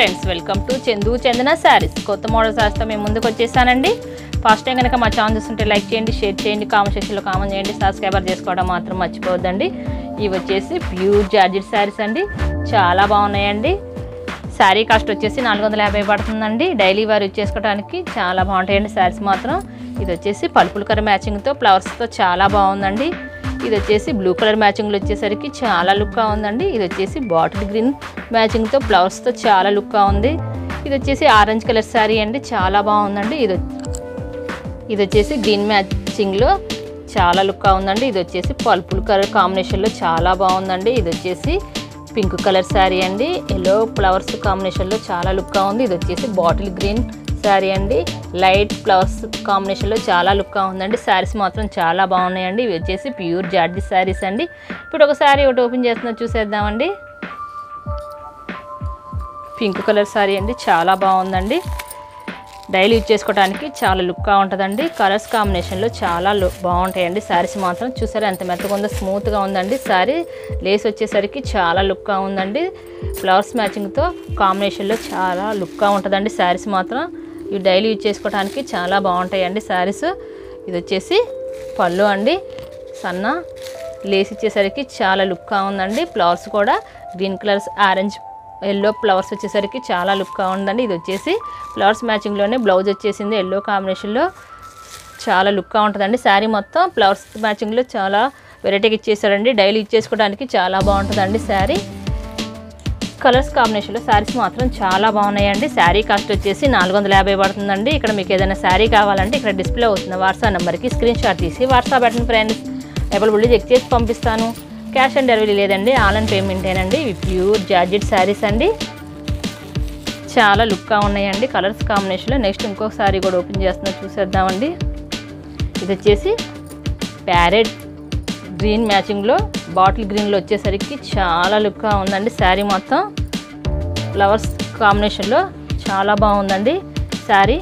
friends welcome to Chandu Chandana sarees కొత్త model శారీస్తో మేము ముందుకు వచ్చేసానండి ఫస్ట్ టైం కనుక మా ఛానల్ చూస్తుంటే లైక్ చేయండి షేర్ చేయండి కామెంట్ సెక్షన్లో కామెంట్ చేయండి సబ్స్క్రైబర్ చేసుకోవడం మాత్రం మర్చిపోవద్దండి ఇవి వచ్చేసి ప్యూర్ జార్జెట్ శారీస్ అండి చాలా బాగున్నాయండి శారీ కాస్ట్ వచ్చేసి నాలుగు వందల యాభై పడుతుందండి డైలీ వారు యూజ్ చేసుకోవడానికి చాలా బాగుంటాయండి శారీస్ మాత్రం ఇది వచ్చేసి పలుపుల కలర్ మ్యాచింగ్తో ఫ్లవర్స్తో చాలా బాగుందండి ఇది వచ్చేసి బ్లూ కలర్ మ్యాచింగ్లో వచ్చేసరికి చాలా లుక్గా ఉందండి ఇది వచ్చేసి బాటిల్ గ్రీన్ మ్యాచింగ్తో ఫ్లవర్స్తో చాలా లుక్గా ఉంది ఇది వచ్చేసి ఆరెంజ్ కలర్ శారీ అండి చాలా బాగుందండి ఇది ఇది వచ్చేసి గ్రీన్ మ్యాచింగ్లో చాలా లుక్గా ఉందండి ఇది వచ్చేసి పల్పుల్ కలర్ కాంబినేషన్లో చాలా బాగుందండి ఇది వచ్చేసి పింక్ కలర్ శారీ అండి ఎల్లో ఫ్లవర్స్ కాంబినేషన్లో చాలా లుక్గా ఉంది ఇది వచ్చేసి బాటిల్ గ్రీన్ శారీ అండి లైట్ ఫ్లవర్స్ కాంబినేషన్లో చాలా లుక్గా ఉందండి శారీస్ మాత్రం చాలా బాగున్నాయండి ఇవి వచ్చేసి ప్యూర్ జార్జీ శారీస్ అండి ఇప్పుడు ఒక శారీ ఒకటి ఓపెన్ చేస్తున్నా చూసేద్దామండి పింక్ కలర్ శారీ అండి చాలా బాగుందండి డైలీ యూజ్ చేసుకోవడానికి చాలా లుక్గా ఉంటుందండి కలర్స్ కాంబినేషన్లో చాలా లు బాగుంటాయండి శారీస్ మాత్రం చూసారా ఎంత మెత్తగా ఉందో స్మూత్గా ఉందండి శారీ లేస్ వచ్చేసరికి చాలా లుక్గా ఉందండి ఫ్లవర్స్ మ్యాచింగ్తో కాంబినేషన్లో చాలా లుక్గా ఉంటుందండి శారీస్ మాత్రం ఇవి డైలీ యూజ్ చేసుకోవడానికి చాలా బాగుంటాయండి శారీస్ ఇది వచ్చేసి పళ్ళు అండి సన్న లేస్ ఇచ్చేసరికి చాలా లుక్గా ఉందండి ఫ్లవర్స్ కూడా green colours orange yellow flowers వచ్చేసరికి చాలా లుక్గా ఉందండి ఇది వచ్చేసి ఫ్లవర్స్ మ్యాచింగ్లోనే బ్లౌజ్ వచ్చేసింది ఎల్లో కాంబినేషన్లో చాలా లుక్గా ఉంటుందండి శారీ మొత్తం ఫ్లవర్స్ మ్యాచింగ్లో చాలా వెరైటీగా ఇచ్చేసారండి డైలీ ఇచ్చేసుకోవడానికి చాలా బాగుంటుందండి శారీ కలర్స్ కాంబినేషన్లో శారీస్ మాత్రం చాలా బాగున్నాయండి శారీ కాస్ట్ వచ్చేసి నాలుగు వందల యాభై పడుతుందండి ఇక్కడ మీకు ఏదైనా శారీ కావాలంటే ఇక్కడ డిస్ప్లే అవుతుంది వాట్సాప్ నెంబర్కి స్క్రీన్ షాట్ తీసి వాట్సాప్ పెట్టండి ఫ్రెండ్స్ అవైలబుల్ చెక్ చేసి పంపిస్తాను క్యాష్ ఆన్ డెలివరీ లేదండి ఆన్లైన్ పేమెంటేనండి ఇవి ప్యూర్ జార్జెట్ శారీస్ అండి చాలా లుక్గా ఉన్నాయండి కలర్స్ కాంబినేషన్లో నెక్స్ట్ ఇంకొక శారీ కూడా ఓపెన్ చేస్తున్నా చూసేద్దామండి ఇది వచ్చేసి ప్యారెట్ గ్రీన్ మ్యాచింగ్లో బాటిల్ గ్రీన్లో వచ్చేసరికి చాలా లుక్గా ఉందండి శారీ మొత్తం ఫ్లవర్స్ కాంబినేషన్లో చాలా బాగుందండి శారీ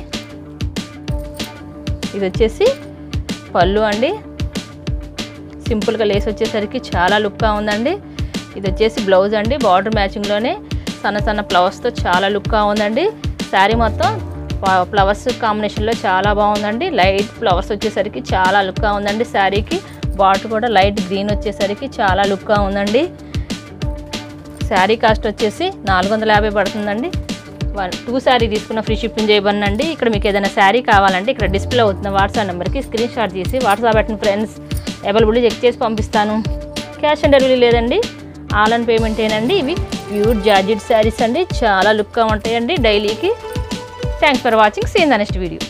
ఇది వచ్చేసి పళ్ళు అండి సింపుల్గా లేస్ వచ్చేసరికి చాలా లుక్గా ఉందండి ఇది వచ్చేసి బ్లౌజ్ అండి బార్డర్ మ్యాచింగ్లోనే సన్న సన్న ఫ్లవర్స్తో చాలా లుక్గా ఉందండి శారీ మొత్తం ఫ- ఫ్లవర్స్ కాంబినేషన్లో చాలా బాగుందండి లైట్ ఫ్లవర్స్ వచ్చేసరికి చాలా లుక్గా ఉందండి శారీకి బార్డర్ కూడా లైట్ గ్రీన్ వచ్చేసరికి చాలా లుక్గా ఉందండి శారీ కాస్ట్ వచ్చేసి నాలుగు వందల యాభై పడుతుందండి వన్ టూ శారీ తీసుకున్న ఫ్రీ షిప్పింగ్ చేయబడినండి ఇక్కడ మీకు ఏదైనా శారీ కావాలంటే ఇక్కడ డిస్ప్లే అవుతున్న వాట్సాప్ నెంబర్కి స్క్రీన్ షాట్ తీసి వాట్సాప్ పెట్టిన ఫ్రెండ్స్ అవైలబుల్ చెక్ చేసి పంపిస్తాను క్యాష్ ఆన్ డెలివరీ లేదండి ఆన్లైన్ పేమెంట్ ఏనండి ఇవి ప్యూర్ జార్జెట్ శారీస్ అండి చాలా లుక్గా ఉంటాయండి డైలీకి thanks for watching seen the next video